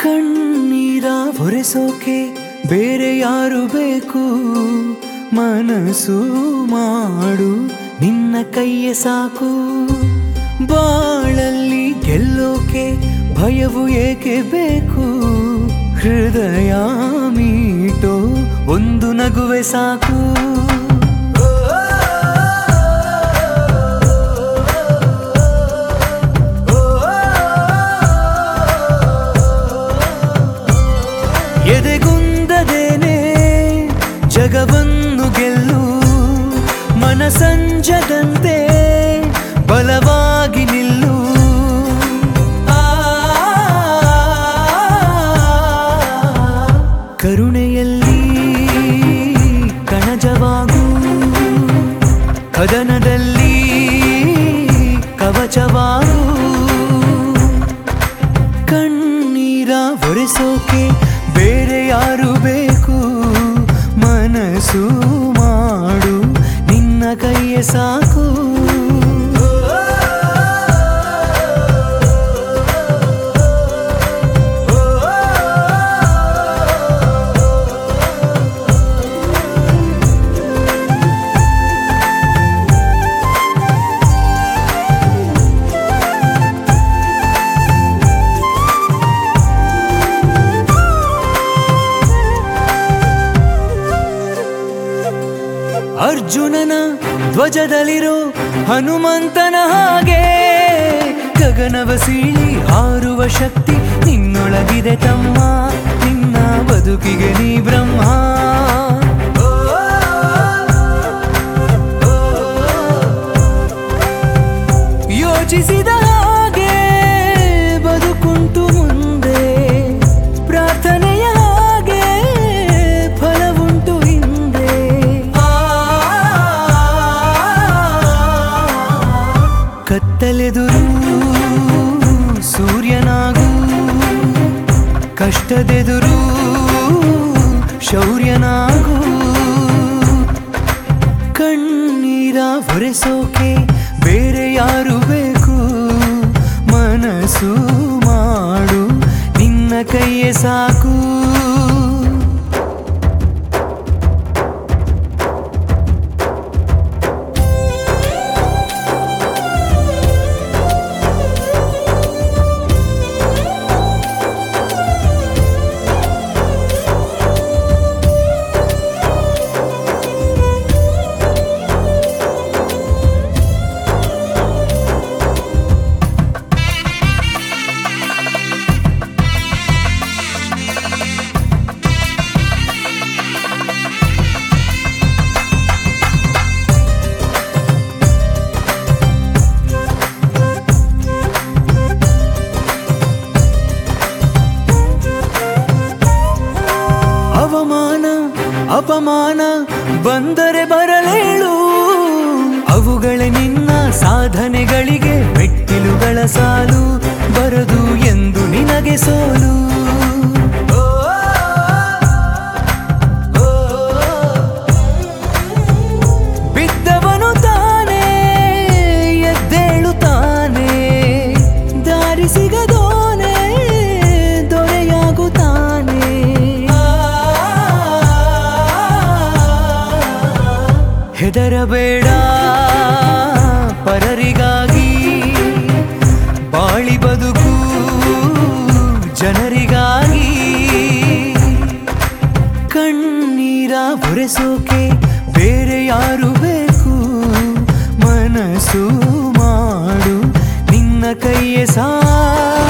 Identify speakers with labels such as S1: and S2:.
S1: ಕಣ್ಣೀರ ಒರೆಸೋಕೆ ಬೇರೆ ಯಾರು ಬೇಕು ಮನಸ್ಸು ಮಾಡು ನಿನ್ನ ಕೈಯ ಸಾಕು ಬಾಳಲ್ಲಿ ಗೆಲ್ಲೋಕೆ ಭಯವು ಏಕೆ ಬೇಕು ಹೃದಯ ಮೀಟೋ ಒಂದು ನಗುವೆ ಸಾಕು ಎದೆಗುಂದದೇನೆ ಜಗವನ್ನು ಗೆಲ್ಲು ಮನಸಂಜದಂತೆ ಬಲವಾಗಿ ನಿಲ್ಲು ಆ, ಕರುಣೆಯಲ್ಲಿ ಕಣಜವಾಗು ಕದನದಲ್ಲಿ ಕವಚವಾಗು ಕಣ್ಣೀರ ಒರೆಸೋಕೆ ಬೇರೆ ಯಾರು ಬೇಕು ಮನಸ್ಸು ಮಾಡು ನಿನ್ನ ಕೈಯ ಸಾಕು ಅರ್ಜುನನ ಧ್ವಜದಲ್ಲಿರೋ ಹನುಮಂತನ ಹಾಗೆ ಗಗನವ ಸೀಳಿ ಹಾರುವ ಶಕ್ತಿ ನಿನ್ನೊಳಗಿದೆ ತಮ್ಮ ನಿನ್ನ ಬದುಕಿಗೆ ನೀ ಬ್ರಹ್ಮ ಓ, ಓ, ಯೋಚಿಸಿದ ಹಾಗೆ ಬದುಕುಂಟು ಮುಂದೆ ಪ್ರಾರ್ಥನೆಯ ಹಾಗೆ ಫಲವುಂಟು ಹಿಂದೆ ಆ, ಕತ್ತಲೆದುರು ಸೂರ್ಯನಾಗು ಕಷ್ಟದೆದುರು ಶೌರ್ಯನಾಗು ಕಣ್ಣೀರ ಒರೆಸೋಕೆ ಬೇರೆ ಯಾರು ಬೇಕು ಮನಸ್ಸು ಮಾಡು ನಿನ್ನ ಕೈಯೇ ಸಾಕು ಅವಮಾನ ಅಪಮಾನ ಬಂದರೆ ಬರಲೇಳು ಅವುಗಳೇ ನಿನ್ನ ಸಾಧನೆಗಳಿಗೆ ಮೆಟ್ಟಿಲುಗಳ ಸಾಲು ಬರದು ಎಂದು ನಿನಗೆ ಸೋಲು ಓ, ಓ, ಬಿದ್ದವನು ತಾನೇ ಎದ್ದೇಳುತ್ತಾನೆ ದಾರಿ ಸಿಗದೋನೆ ದೊರೆಯಾಗುತ್ತಾನೆ ಹೆದರಬೇಡ ಪರರಿಗಾಗಿ ಬಾಳಿ ಬದುಕು ಜನರಿಗಾಗಿ ಕಣ್ಣೀರ ಒರೆಸೋಕೆ ಬೇರೆ ಯಾರು ಬೇಕು ಮನಸ್ಸು ಮಾಡು ನಿನ್ನ ಕೈಯೇ ಸಾ